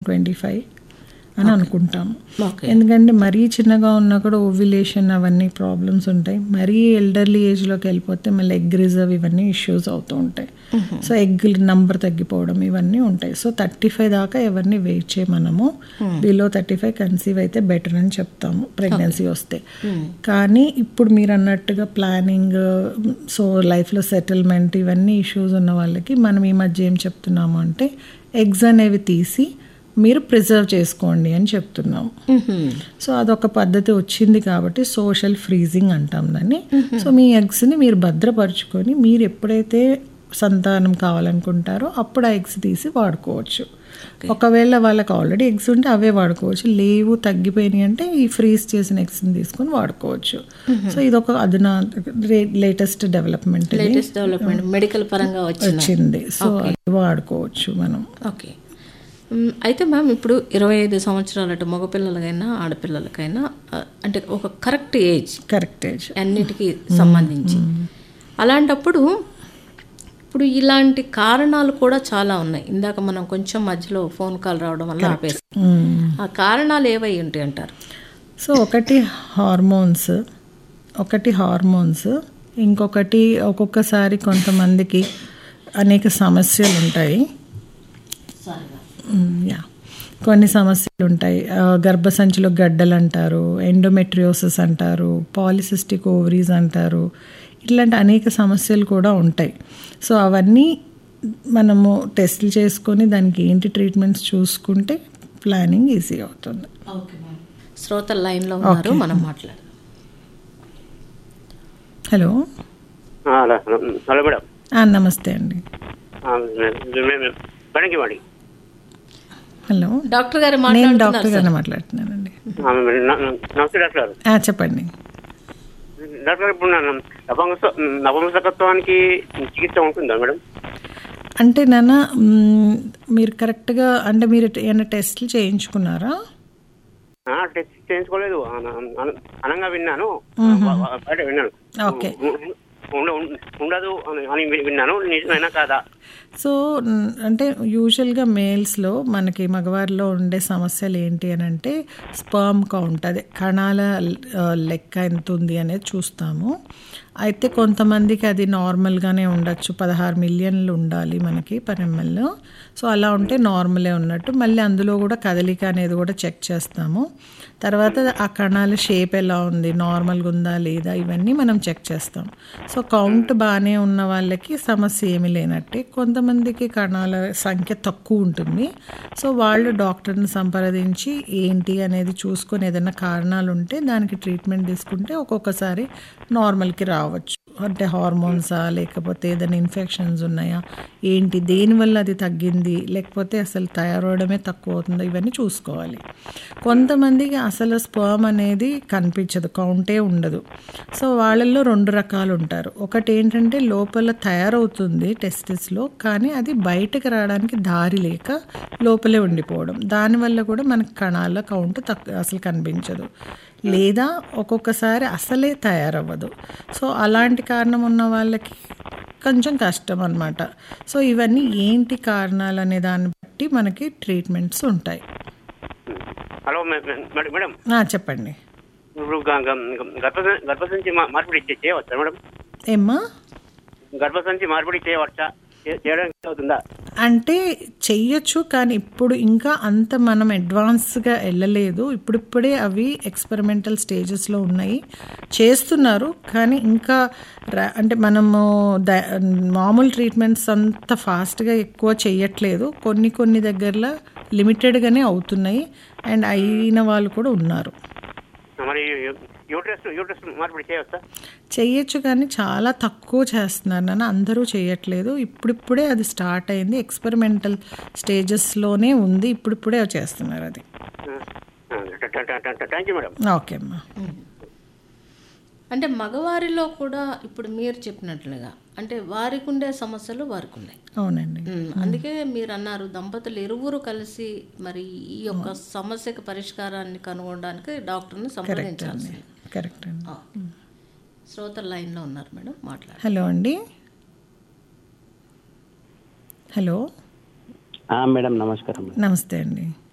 twenty five అని అనుకుంటాము okay ఎందుకంటే మరీ చిన్నగా ఉన్నా కూడా ఓవ్యులేషన్ అవన్నీ ప్రాబ్లమ్స్ ఉంటాయి మరీ ఎల్డర్లీ ఏజ్లోకి వెళ్ళిపోతే మళ్ళీ ఎగ్ రిజర్వ్ ఇవన్నీ ఇష్యూస్ అవుతూ ఉంటాయి సో ఎగ్ నంబర్ తగ్గిపోవడం ఇవన్నీ ఉంటాయి సో థర్టీ ఫైవ్ దాకా ఎవరిని వెయిట్ చేయమనము బిలో థర్టీ ఫైవ్ కన్సీవ్ అయితే బెటర్ అని చెప్తాము ప్రెగ్నెన్సీ వస్తే కానీ ఇప్పుడు మీరు అన్నట్టుగా ప్లానింగ్ సో లైఫ్లో సెటిల్మెంట్ ఇవన్నీ ఇష్యూస్ ఉన్న వాళ్ళకి మనం ఈ మధ్య ఏం చెప్తున్నాము అంటే ఎగ్స్ అనేవి తీసి మీరు ప్రిజర్వ్ చేసుకోండి అని చెప్తున్నాము సో అదొక పద్ధతి వచ్చింది కాబట్టి సోషల్ ఫ్రీజింగ్ అంటాం దాన్ని సో మీ ఎగ్స్ని మీరు భద్రపరుచుకొని మీరు ఎప్పుడైతే సంతానం కావాలనుకుంటారో అప్పుడు ఆ ఎగ్స్ తీసి వాడుకోవచ్చు ఒకవేళ వాళ్ళకి ఆల్రెడీ ఎగ్స్ ఉంటే అవే వాడుకోవచ్చు లేవు తగ్గిపోయినాయి అంటే ఈ ఫ్రీజ్ చేసిన ఎగ్స్ని తీసుకొని వాడుకోవచ్చు సో ఇది ఒక అధునా latest development latest development medical పరంగా వచ్చిన వచ్చింది సో అది వాడుకోవచ్చు మనం ఓకే మ్, అయితే మ్యామ్ ఇప్పుడు ఇరవై ఐదు సంవత్సరాలు అటు మగపిల్లలకైనా ఆడపిల్లలకైనా ఆ, అంటే ఒక కరెక్ట్ ఏజ్ కరెక్ట్ ఏజ్ అన్నిటికీ సంబంధించి అలాంటప్పుడు ఇప్పుడు ఇలాంటి కారణాలు కూడా చాలా ఉన్నాయి ఇందాక మనం కొంచెం మధ్యలో ఫోన్ కాల్ రావడం వల్ల ఆపేసి ఆ కారణాలు ఏవై ఉంటాయి అంటారు సో ఒకటి హార్మోన్స్ ఒకటి హార్మోన్స్ ఇంకొకటి ఒక్కొక్కసారి కొంతమందికి అనేక సమస్యలు ఉంటాయి మ్, యా కొన్ని సమస్యలు ఉంటాయి ఆ, గర్భసంచిలో గడ్డలు అంటారు ఎండోమెట్రియోసిస్ అంటారు పాలిసిస్టిక్ ఓవరీస్ అంటారు ఇట్లాంటి అనేక సమస్యలు కూడా ఉంటాయి సో అవన్నీ మనము టెస్ట్లు చేసుకొని దానికి ఏంటి ట్రీట్మెంట్స్ చూసుకుంటే ప్లానింగ్ ఈజీ అవుతుంది ఓకే మ్యామ్ శ్రోత లైన్లో ఉన్నారు మనం మాట్లాడదాం హలో ఆ, హలో హలో మేడం ఆ, నమస్తే అండి ఆ, మేము పనికి వాడి హలో డాక్టర్ గారు నేను మాట్లాడుతున్నారు డాక్టర్ గారిని మాట్లాడుతున్నానండి నమస్తే డాక్టర్ గారు ఆ, చెప్పండి డాక్టర్ గారు ఇప్పుడు నా- నపుంస నపుంసకత్వానికి చికిత్స ఉంటుందా మేడం అంటే నాన్న మ్, మీరు కరెక్ట్గా అంటే మీరు ఏమైనా టెస్ట్లు చేయించుకున్నారా ఆ, టెస్ట్ చేయించుకోలేదు అన- అన- అనంగా విన్నాను వా- వా- బయట విన్నాను ఓకే ఉ- ఉండ- ఉం- ఉండదు అని అని వి- విన్నాను నిజమైనా కాదా సో న్- అంటే యూజువల్గా మేల్స్లో మనకి మగవారిలో ఉండే సమస్యలు ఏంటి అని అంటే స్పర్మ్ కౌంట్ అదే కణాల ఆ, లెక్క ఎంత ఉంది అనేది చూస్తాము అయితే కొంతమందికి అది నార్మల్గానే ఉండొచ్చు పదహారు మిలియన్లు ఉండాలి మనకి పర్ ఎంఎల్ సో అలా ఉంటే నార్మలే ఉన్నట్టు మళ్ళీ అందులో కూడా కదలిక అనేది కూడా చెక్ చేస్తాము తర్వాత ఆ కణాల షేప్ ఎలా ఉంది నార్మల్గా ఉందా లేదా ఇవన్నీ మనం చెక్ చేస్తాం సో కౌంట్ బాగానే ఉన్న వాళ్ళకి సమస్య ఏమీ లేనట్టే కొంతమందికి కణాల సంఖ్య తక్కువ ఉంటుంది సో వాళ్ళు డాక్టర్ని సంప్రదించి ఏంటి అనేది చూసుకొని ఏదైనా కారణాలు ఉంటే దానికి ట్రీట్మెంట్ తీసుకుంటే ఒక్కొక్కసారి నార్మల్కి రావచ్చు అంటే హార్మోన్సా లేకపోతే ఏదైనా ఇన్ఫెక్షన్స్ ఉన్నాయా ఏంటి దేనివల్ల అది తగ్గింది లేకపోతే అసలు తయారవడమే తక్కువ అవుతుందో ఇవన్నీ చూసుకోవాలి కొంతమందికి అసలు స్పర్మ్ అనేది కనిపించదు కౌంటే ఉండదు సో వాళ్ళల్లో రెండు రకాలు ఉంటారు ఒకటి ఏంటంటే లోపల తయారవుతుంది టెస్టిస్లో కానీ అది బయటకు రావడానికి దారి లేక లోపలే ఉండిపోవడం దానివల్ల కూడా మనకి కణాల కౌంట్ తక్కువ అసలు కనిపించదు లేదా ఒక్కొక్కసారి అసలే తయారవ్వదు సో అలాంటి కారణం ఉన్న వాళ్ళకి కొంచెం కష్టం అనమాట సో ఇవన్నీ ఏంటి కారణాలు అనే దాన్ని బట్టి మనకి ట్రీట్మెంట్స్ ఉంటాయి hello ma- ma- madam madam ఆ, చెప్పండి ఇప్పుడు గ- గ- గర్భస- గర్భసంచి మా- మార్పిడి చే- చేయవచ్చా మేడం ఏమ్మా గర్భసంచి మార్పిడి చేయవచ్చా చే- చేయడానికి అవుతుందా అంటే చెయ్యొచ్చు కానీ ఇప్పుడు ఇంకా అంత మనం అడ్వాన్స్గా వెళ్ళలేదు ఇప్పుడిప్పుడే అవి ఎక్స్పెరిమెంటల్ స్టేజెస్లో ఉన్నాయి చేస్తున్నారు కానీ ఇంకా రా- అంటే మనము ద- మామూలు ట్రీట్మెంట్స్ అంత ఫాస్ట్గా ఎక్కువ చెయ్యట్లేదు కొన్ని కొన్ని దగ్గరలో లిమిటెడ్గానే అవుతున్నాయి అండ్ అయిన వాళ్ళు కూడా ఉన్నారు మరి యూట్రస్ యూట్రస్ మార్పిడి చేయవచ్చా చెయ్యొచ్చు కానీ చాలా తక్కువ చేస్తున్నారు నాన్న అందరూ చేయట్లేదు ఇప్పుడిప్పుడే అది స్టార్ట్ అయింది ఎక్స్పెరిమెంటల్ స్టేజెస్లోనే ఉంది ఇప్పుడిప్పుడే చేస్తున్నారు అది థ్యాంక్ యూ మేడం ఓకే అమ్మా అంటే మగవారిలో కూడా ఇప్పుడు మీరు చెప్పినట్లుగా అంటే వారికి ఉండే సమస్యలు వారికి ఉన్నాయి అవునండి ఉమ్, అందుకే మీరు అన్నారు దంపతులు ఇరువురు కలిసి మరి ఈ యొక్క సమస్యకు పరిష్కారాన్ని కనుగొనడానికి డాక్టర్ని సంప్రదించాల్సి కరెక్ట్ అండి శ్రోత లైన్లో ఉన్నారు మేడం మాట్లాడు హలో అండి హలో ఆ, మేడం నమస్కారం మేడం నమస్తే అండి